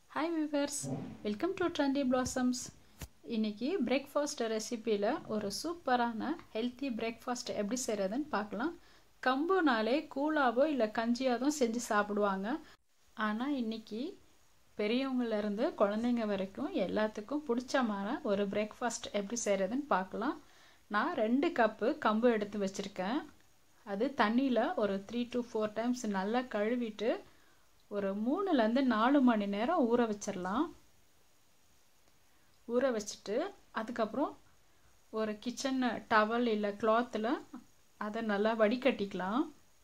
hi viewers welcome to trendy blossoms இன்றைக்கி breakfast ரெசிப்பியில் ஒரு சூப்பரான ஹெல்த்தி பிரேக்ஃபாஸ்ட் எப்படி செய்கிறதுன்னு பார்க்கலாம் கம்புனாலே கூழாவோ இல்லை கஞ்சியாவோ செஞ்சு சாப்பிடுவாங்க ஆனால் இன்றைக்கி பெரியவங்கலேருந்து குழந்தைங்க வரைக்கும் எல்லாத்துக்கும் பிடிச்சமான ஒரு பிரேக்ஃபாஸ்ட் எப்படி செய்கிறதுன்னு பார்க்கலாம் நான் ரெண்டு கப்பு கம்பு எடுத்து வச்சுருக்கேன் அது தண்ணியில் ஒரு த்ரீ டு ஃபோர் டைம்ஸ் நல்லா கழுவிட்டு ஒரு மூணுலேருந்து நாலு மணி நேரம் ஊற வச்சிடலாம் ஊற வச்சுட்டு அதுக்கப்புறம் ஒரு கிச்சன் டவல் இல்லை கிளாத்தில் அதை நல்லா வடிகட்டிக்கலாம்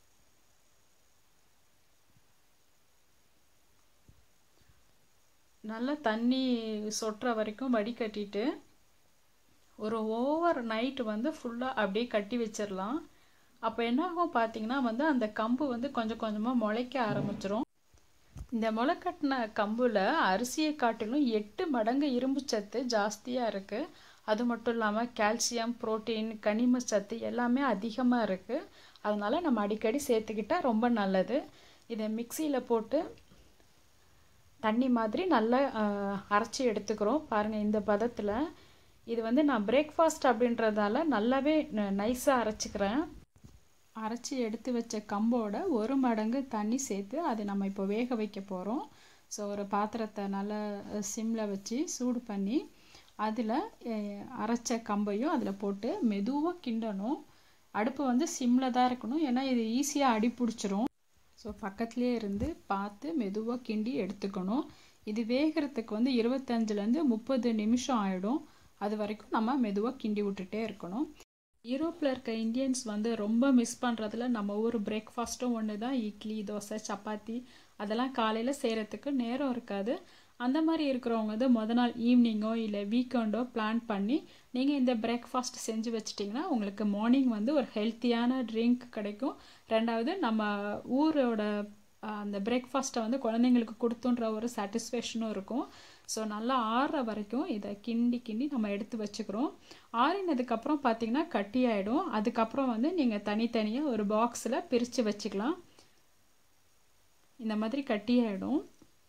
நல்லா தண்ணி சொட்டுற வரைக்கும் வடிகட்டிட்டு ஒரு ஓவர் நைட்டு வந்து ஃபுல்லாக அப்படியே கட்டி வச்சிடலாம் அப்போ என்ன ஆகும் பார்த்தீங்கன்னா வந்து அந்த கம்பு வந்து கொஞ்சம் கொஞ்சமாக முளைக்க ஆரம்பிச்சிரும் இந்த முளைக்கட்டின கம்பில் அரிசியை காட்டிலும் எட்டு மடங்கு இரும்பு சத்து ஜாஸ்தியாக இருக்குது அது மட்டும் இல்லாமல் கால்சியம் புரோட்டீன் கனிம சத்து எல்லாமே அதிகமாக இருக்குது அதனால் நம்ம அடிக்கடி சேர்த்துக்கிட்டால் ரொம்ப நல்லது இதை மிக்சியில் போட்டு தண்ணி மாதிரி நல்லா அரைச்சி எடுத்துக்கிறோம் பாருங்கள் இந்த பதத்தில் இது வந்து நான் பிரேக்ஃபாஸ்ட் அப்படின்றதால நல்லாவே நைஸாக அரைச்சிக்கிறேன் அரைச்சி எடுத்து வச்ச கம்போட ஒரு மடங்கு தண்ணி சேர்த்து அதை நம்ம இப்போ வேக வைக்க போகிறோம் ஸோ ஒரு பாத்திரத்தை நல்லா சிம்மில் வச்சு சூடு பண்ணி அதில் அரைச்ச கம்பையும் அதில் போட்டு மெதுவாக கிண்டணும் அடுப்பு வந்து சிம்மில் தான் இருக்கணும் ஏன்னா இது ஈஸியாக அடி பிடிச்சிரும் ஸோ பக்கத்துலேயே இருந்து பார்த்து மெதுவாக கிண்டி எடுத்துக்கணும் இது வேகிறதுக்கு வந்து இருபத்தஞ்சிலேருந்து முப்பது நிமிஷம் ஆகிடும் அது வரைக்கும் நம்ம மெதுவாக கிண்டி விட்டுட்டே இருக்கணும் யூரோப்பில் இருக்க இந்தியன்ஸ் வந்து ரொம்ப மிஸ் பண்ணுறதுல நம்ம ஊர் பிரேக்ஃபாஸ்ட்டும் ஒன்று தான் இட்லி தோசை சப்பாத்தி அதெல்லாம் காலையில் செய்கிறதுக்கு நேரம் இருக்காது அந்த மாதிரி இருக்கிறவங்க வந்து முத நாள் ஈவினிங்கோ இல்லை வீக்கெண்டோ பிளான் பண்ணி நீங்கள் இந்த பிரேக்ஃபாஸ்ட் செஞ்சு வச்சிட்டிங்கன்னா உங்களுக்கு மார்னிங் வந்து ஒரு ஹெல்த்தியான ட்ரிங்க் கிடைக்கும் ரெண்டாவது நம்ம ஊரோட அந்த பிரேக்ஃபாஸ்ட்டை வந்து குழந்தைங்களுக்கு கொடுத்துன்ற ஒரு சாட்டிஸ்ஃபேக்ஷனும் இருக்கும் ஸோ நல்லா ஆறுற வரைக்கும் இதை கிண்டி கிண்டி நம்ம எடுத்து வச்சுக்கிறோம் ஆறினதுக்கப்புறம் பார்த்தீங்கன்னா கட்டி ஆகிடும் அதுக்கப்புறம் வந்து நீங்கள் தனித்தனியாக ஒரு பாக்ஸில் பிரித்து வச்சுக்கலாம் இந்த மாதிரி கட்டி ஆகிடும்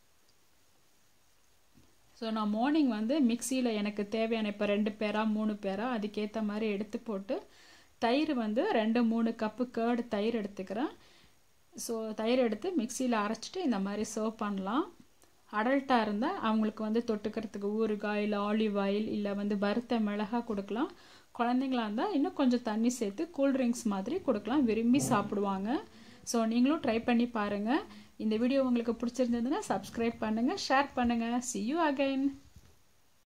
ஸோ நான் மார்னிங் வந்து மிக்சியில் எனக்கு தேவையான இப்போ ரெண்டு பேரா மூணு பேரா அதுக்கேற்ற மாதிரி எடுத்து போட்டு தயிர் வந்து ரெண்டு மூணு கப்பு கேர்டு தயிர் எடுத்துக்கிறேன் ஸோ தயிர் எடுத்து மிக்சியில் அரைச்சிட்டு இந்த மாதிரி சர்வ் பண்ணலாம் அடல்ட்டாக இருந்தால் அவங்களுக்கு வந்து தொட்டுக்கிறதுக்கு ஊறுகாய் இல்லை ஆலிவ் ஆயில் இல்லை வந்து வறுத்த மிளகா கொடுக்கலாம் குழந்தைங்களா இருந்தால் இன்னும் கொஞ்சம் தண்ணி சேர்த்து கூல்ட்ரிங்க்ஸ் மாதிரி கொடுக்கலாம் விரும்பி சாப்பிடுவாங்க ஸோ நீங்களும் ட்ரை பண்ணி பாருங்கள் இந்த வீடியோ உங்களுக்கு பிடிச்சிருந்ததுன்னா சப்ஸ்கிரைப் பண்ணுங்கள் ஷேர் பண்ணுங்கள் சி யூ அகைன்